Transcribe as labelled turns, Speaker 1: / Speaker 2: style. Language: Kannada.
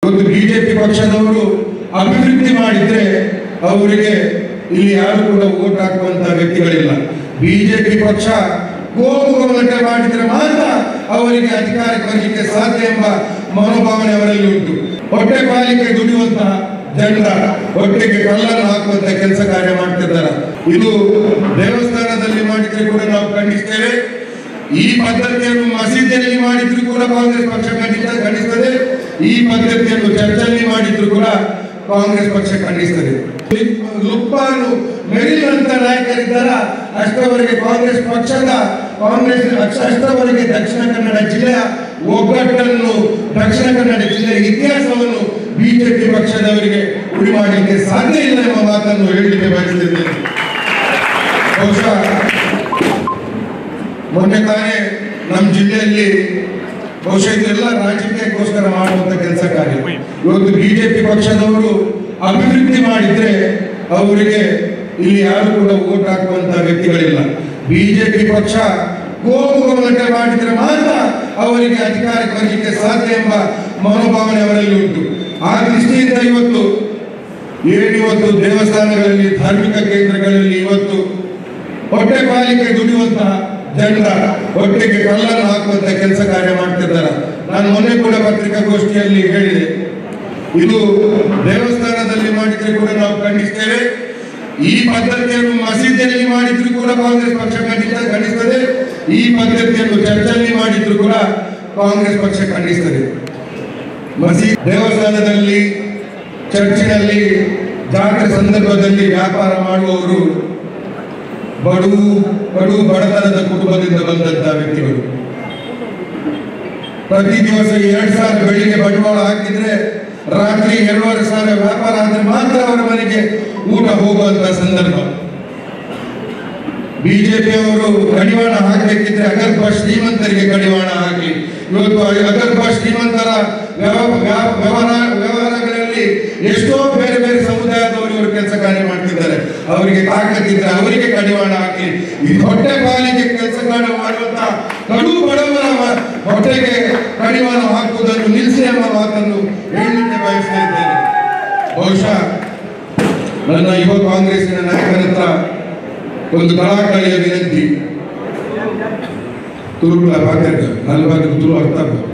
Speaker 1: ಇವತ್ತು ಬಿಜೆಪಿ ಪಕ್ಷದವರು ಅಭಿವೃದ್ಧಿ ಮಾಡಿದ್ರೆ ಅವರಿಗೆ ಇಲ್ಲಿ ಯಾರು ಕೂಡ ಓಟ್ ಹಾಕುವಂತ ವ್ಯಕ್ತಿಗಳಿಲ್ಲ ಬಿಜೆಪಿ ಪಕ್ಷ ಕೋಮು ಗಮನಕ್ಕೆ ಮಾಡಿದ್ರೆ ಮಾತ್ರ ಅವರಿಗೆ ಅಧಿಕಾರಕ್ಕೆ ಬರಲಿಕ್ಕೆ ಸಾಧ್ಯ ಎಂಬ ಮನೋಭಾವನೆ ಅವರಲ್ಲಿ ಉಂಟು ಹೊಟ್ಟೆ ಪಾಲಿಕೆ ದುಡಿಯುವಂತಹ ಜನರ ಹೊಟ್ಟೆಗೆ ಕಲ್ಲನ್ನು ಹಾಕುವಂತ ಕೆಲಸ ಕಾರ್ಯ ಮಾಡ್ತಿದ್ದಾರೆ ಇದು ದೇವಸ್ಥಾನದಲ್ಲಿ ಮಾಡಿದ್ರೆ ಕೂಡ ನಾವು ಖಂಡಿಸ್ತೇವೆ ಈ ಪದ್ಧತಿಯನ್ನು ಮಸೀದಿಯಲ್ಲಿ ಮಾಡಿದ್ರು ಕೂಡ ಕಾಂಗ್ರೆಸ್ ಪಕ್ಷ ಖಂಡಿತ ಖಂಡಿಸ್ತದೆ ಈ ಪದ್ಧತಿಯನ್ನು ಚರ್ಚಲ್ಲಿ ಮಾಡಿದ್ರು ಕೂಡ ಕಾಂಗ್ರೆಸ್ ಪಕ್ಷ ಖಂಡಿಸ್ತದೆ ಲುಪ್ಪಾನು ಮೆರಿಲ್ ಅಂತ ನಾಯಕರಿದ್ದಾರ ಅಷ್ಟವರೆಗೆ ಕಾಂಗ್ರೆಸ್ ಪಕ್ಷದ ಕಾಂಗ್ರೆಸ್ ಅಕ್ಷ ಅಷ್ಟವರೆಗೆ ದಕ್ಷಿಣ ಕನ್ನಡ ಜಿಲ್ಲೆಯ ಒಗ್ಗಟ್ಟನ್ನು ದಕ್ಷಿಣ ಕನ್ನಡ ಜಿಲ್ಲೆಯ ಇತಿಹಾಸವನ್ನು ಬಿಜೆಪಿ ಪಕ್ಷದವರಿಗೆ ಉಳಿ ಮಾಡಲಿಕ್ಕೆ ಸಾಧ್ಯ ಇಲ್ಲ ಎಂಬ ಮಾತನ್ನು ಹೇಳಲಿಕ್ಕೆ ಬಯಸುತ್ತಿದ್ದೇನೆ ಬಹುಶಃ ಮೊನ್ನೆ ತಾನೇ ನಮ್ಮ ಜಿಲ್ಲೆಯಲ್ಲಿ ಬಹುಶಃ ಇದೆಲ್ಲ ರಾಜಕೀಯಕ್ಕೋಸ್ಕರ ಮಾಡುವಂತ ಕೆಲಸ ಕಾರ್ಯ ಇವತ್ತು ಬಿಜೆಪಿ ಪಕ್ಷದವರು ಅಭಿವೃದ್ಧಿ ಮಾಡಿದ್ರೆ ಅವರಿಗೆ ಇಲ್ಲಿ ಯಾರು ಕೂಡ ಓಟ್ ಹಾಕುವಂತ ವ್ಯಕ್ತಿಗಳಿಲ್ಲ ಬಿಜೆಪಿ ಪಕ್ಷ ಕೋಮು ಗಮನಕ್ಕೆ ಮಾಡಿದ್ರೆ ಮಾತ್ರ ಅವರಿಗೆ ಅಧಿಕಾರಕ್ಕೆ ಬರಲಿಕ್ಕೆ ಸಾಧ್ಯ ಎಂಬ ಮನೋಭಾವನೆ ಅವರಲ್ಲಿ ಉಂಟು ಆ ದೃಷ್ಟಿಯಿಂದ ಇವತ್ತು ಏನಿವತ್ತು ದೇವಸ್ಥಾನಗಳಲ್ಲಿ ಧಾರ್ಮಿಕ ಕೇಂದ್ರಗಳಲ್ಲಿ ಇವತ್ತು ಹೊಟ್ಟೆ ಪಾಲಿಕೆ ದುಡಿಯುವಂತಹ ಜನರ ಹೊಟ್ಟೆಗೆ ಕಲ್ಲನ್ನು ಹಾಕುವಂತ ಕೆಲಸ ಕಾರ್ಯ ಮಾಡ್ತಿದ್ದಾರೆ ನಾನು ಮೊನ್ನೆ ಕೂಡ ಪತ್ರಿಕಾಗೋಷ್ಠಿಯಲ್ಲಿ ಹೇಳಿದೆ ಇದು ದೇವಸ್ಥಾನದಲ್ಲಿ ಮಾಡಿದ್ರೆ ಕೂಡ ನಾವು ಖಂಡಿಸ್ತೇವೆ ಈ ಪದ್ಧತಿಯನ್ನು ಮಸೀದಿಯಲ್ಲಿ ಮಾಡಿದ್ರು ಕೂಡ ಕಾಂಗ್ರೆಸ್ ಪಕ್ಷ ಖಂಡಿತ ಖಂಡಿಸ್ತದೆ ಈ ಪದ್ಧತಿಯನ್ನು ಚರ್ಚಲ್ಲಿ ಮಾಡಿದ್ರು ಕೂಡ ಕಾಂಗ್ರೆಸ್ ಪಕ್ಷ ಖಂಡಿಸ್ತದೆ ಮಸೀದ್ ದೇವಸ್ಥಾನದಲ್ಲಿ ಚರ್ಚಿನಲ್ಲಿ ಜಾತ್ರೆ ಸಂದರ್ಭದಲ್ಲಿ ವ್ಯಾಪಾರ ಮಾಡುವವರು ಬಡು ಬಡು ಬಡತನದ ಕುಟುಂಬದಿಂದ ಬಂದಂತಹ ವ್ಯಕ್ತಿಗಳು ಪ್ರತಿ ದಿವಸ ಎರಡು ಸಾವಿರ ಬೆಳಿಗ್ಗೆ ಬಂಡವಾಳ ಹಾಕಿದ್ರೆ ರಾತ್ರಿ ಎರಡೂವರೆ ಸಾವಿರ ವ್ಯಾಪಾರ ಆದ್ರೆ ಮಾತ್ರ ಅವರ ಮನೆಗೆ ಊಟ ಹೋಗುವಂತ ಸಂದರ್ಭ ಬಿಜೆಪಿಯವರು ಕಡಿವಾಣ ಹಾಕಬೇಕಿದ್ರೆ ಅಗರ್ಭ ಶ್ರೀಮಂತರಿಗೆ ಕಡಿವಾಣ ಹಾಕಿ ಇವತ್ತು ಅಗರ್ಭ ಶ್ರೀಮಂತರ ವ್ಯವ- ವ್ಯವ- ವ್ಯವಹಾರ ವ್ಯವಹಾರಗಳಲ್ಲಿ ಎಷ್ಟೋ ಬೇರೆ ಬೇರೆ ಸಮುದಾಯದವರು ಇವರು ಕೆಲಸ ಕಾರ್ಯ ಮಾಡ್ತಿದ್ದಾರೆ ಅವರಿಗೆ ತಾಕತ್ತಿದ್ರೆ ಅವರಿಗೆ ಕಡಿವಾಣ ಹಾಕಿ ಈ ಹೊಟ್ಟೆ ಪಾಲಿಗೆ ಕೆಲಸ ಕಾರ್ಯ ಮಾಡುವಂತ ಕಡು ಬಡವರ ಮ- ಹೊಟ್ಟೆಗೆ ಕಡಿವಾಣ ಹಾಕುವುದನ್ನು ನಿಲ್ಲಿಸಿ ಎಂಬ ಮಾತನ್ನು ಹೇಳಲಿಕ್ಕೆ ಬಯಸ್ತಾ ಇದ್ದೇನೆ ಬಹುಶಃ ನನ್ನ ಯುವ ಕಾಂಗ್ರೆಸ್ಸಿನ ನಾಯಕರ ಹತ್ರ ಒಂದು ಕಳಕಳಿಯ ವಿನಂತಿ ತುರುಕುಳ ಭಾಗ್ಯ ನಲ್ಭಾಗ ತುಳು ಅರ್ಥ